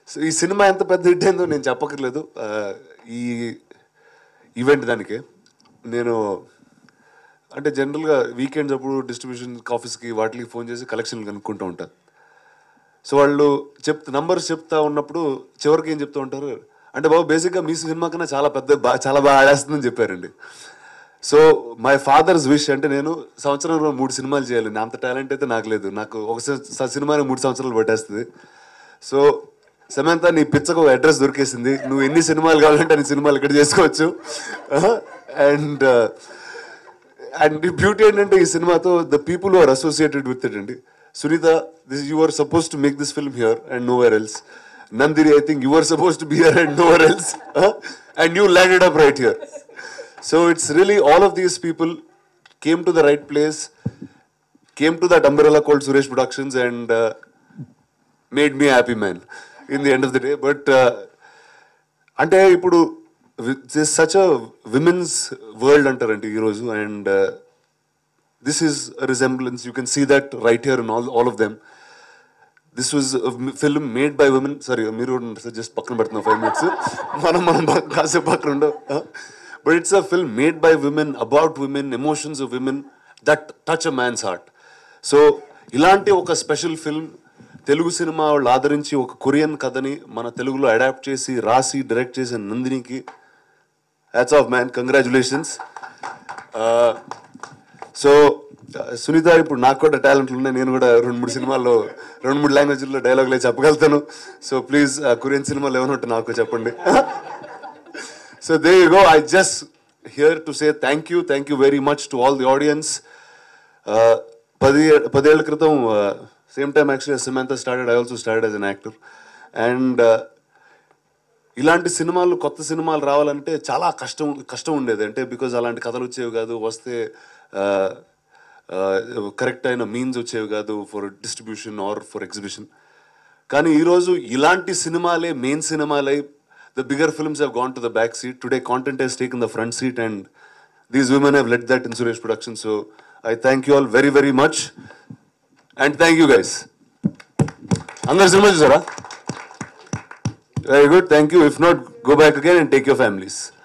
so ఈ cinema ఎంత పెద్ద హిట్ అయిందో నేను చెప్పక్కర్లేదు ఆ, ఈ ఈవెంట్ దానికి నేను అంటే జనరల్గా వీకెండ్స్ అప్పుడు డిస్ట్రిబ్యూషన్ ఆఫీస్కి వాటికి ఫోన్ చేసి కలెక్షన్ కనుక్కుంటూ ఉంటాను సో వాళ్ళు చెప్తా నంబర్స్ చెప్తా ఉన్నప్పుడు చివరికి ఏం చెప్తూ ఉంటారు అంటే బాబు బేసిక్గా మీ సినిమా కన్నా చాలా పెద్ద బా చాలా బాగా ఆడేస్తుందని చెప్పారండి సో మై ఫాదర్స్ విష్ అంటే నేను సంవత్సరంలో మూడు సినిమాలు చేయాలి నా అంత టాలెంట్ అయితే నాకు లేదు నాకు ఒక సి- సినిమాని మూడు సంవత్సరాలు పట్టేస్తుంది సో సమంత నీ పిచ్చకు అడ్రస్ దొరికేసింది నువ్వు ఎన్ని సినిమాలు కావాలంటే అన్ని సినిమాలు ఇక్కడ చేసుకోవచ్చు అండ్ అండ్ బ్యూటీ ఏంటంటే ఈ సినిమాతో the people are associated with it అండి Sunitha this you are suppose to make this film here and nowhere else నందిరి I think you are suppose to be here and nowhere else and you landed up right here so it's really all of these people came to the right place came to that umbrella called Suresh productions and made me happy man in the end of the day but అంటే ఇప్పుడు such a women's world అంటారండి ఈరోజు and this is resemblance you can see that right here in all all of them this was film made by women sorry మీరు just పక్కన పెడుతున్నాం five minutes మనం మనం పక్క- కాసేపు పక్కన ఉండవు but it's a film made by women about women emotions of women that touch a man's heart so ఇలాంటి ఒక స్పెషల్ ఫిల్మ్ తెలుగు సినిమా వాళ్ళు ఆదరించి ఒక కొరియన్ కథని మన తెలుగులో అడాప్ట్ చేసి రాసి డైరెక్ట్ చేసిన నందినికి hats off man congratulations so Sunitha ఇప్పుడు నాకు కూడా టాలెంట్లు ఉన్నాయి నేను కూడా రెండు మూడు సినిమాల్లో రెండు మూడు లాంగ్వేజ్లో డైలాగులే చెప్పగలుగుతాను సో ప్లీజ్ కొరియన్ సినిమాలు ఏమైనా ఉంటే నాకు చెప్పండి so there you go I just here to say thank you thank you very much to all the audience పది పదేళ్ల క్రితం same time actually Samantha started I also started as an actor and ఇలాంటి సినిమాలు కొత్త సినిమాలు రావాలంటే చాలా కష్టం కష్టం ఉండేది అంటే బికాజ్ అలాంటి కథలు వచ్చేవి కాదు వస్తే కరెక్ట్ అయిన మీన్స్ వచ్చేవి కాదు for distribution or for exhibition కానీ ఈరోజు ఇలాంటి సినిమాలే మెయిన్ సినిమాలై the bigger films have gone to the back seat today content has take in the front seat and these women have let that in Suresh production so I thank you all very very much and thank you guys అందరు సినిమా చూసారా very good thank you if not go back again and take your families